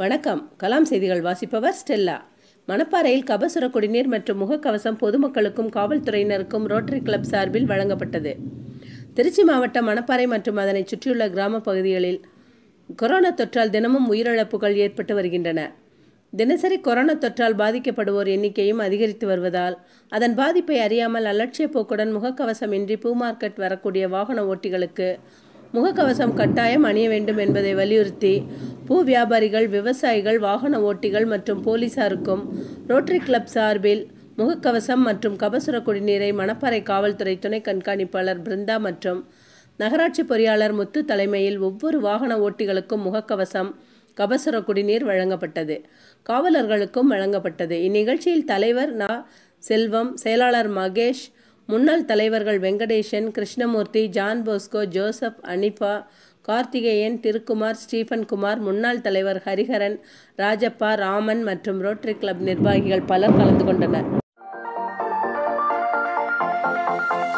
வணக்கம் கலாம் செய்திகள் வாசிப்பவர் ஸ்டெல்லா மணப்பாறையில் கபசுர குடிநீர் மற்றும் முகக்கவசம் பொதுமக்களுக்கும் காவல்துறையினருக்கும் ரோட்டரி கிளப் சார்பில் வழங்கப்பட்டது திருச்சி மாவட்டம் மணப்பாறை மற்றும் அதனைச் சுற்றியுள்ள கிராம பகுதிகளில் கொரோனா தொற்றால் தினமும் உயிரிழப்புகள் ஏற்பட்டு வருகின்றன தினசரி கொரோனா தொற்றால் பாதிக்கப்படுவோர் எண்ணிக்கையும் அதிகரித்து வருவதால் அதன் பாதிப்பை அறியாமல் அலட்சிய போக்குடன் முகக்கவசமின்றி பூ மார்க்கெட் வரக்கூடிய வாகன ஓட்டிகளுக்கு முகக்கவசம் கட்டாயம் அணிய வேண்டும் என்பதை வலியுறுத்தி பூ வியாபாரிகள் விவசாயிகள் வாகன ஓட்டிகள் மற்றும் போலீசாருக்கும் ரோட்டரி கிளப் சார்பில் முகக்கவசம் மற்றும் கபசுர குடிநீரை மணப்பாறை காவல்துறை துணை கண்காணிப்பாளர் பிருந்தா மற்றும் நகராட்சி பொறியாளர் முத்து தலைமையில் ஒவ்வொரு வாகன ஓட்டிகளுக்கும் முகக்கவசம் கபசுர குடிநீர் வழங்கப்பட்டது காவலர்களுக்கும் வழங்கப்பட்டது இந்நிகழ்ச்சியில் தலைவர் நா செல்வம் செயலாளர் மகேஷ் முன்னாள் தலைவர்கள் Venkatesan Krishnamoorthy John Bosco Joseph Hanifa Karthikeyan Thirukumar Stephen Kumar முன்னாள் தலைவர் ஹரிஹரன் ராஜப்பா ராமன் மற்றும் ரோட்டரி கிளப் நிர்வாகிகள் பலர் கலந்து கொண்டனர்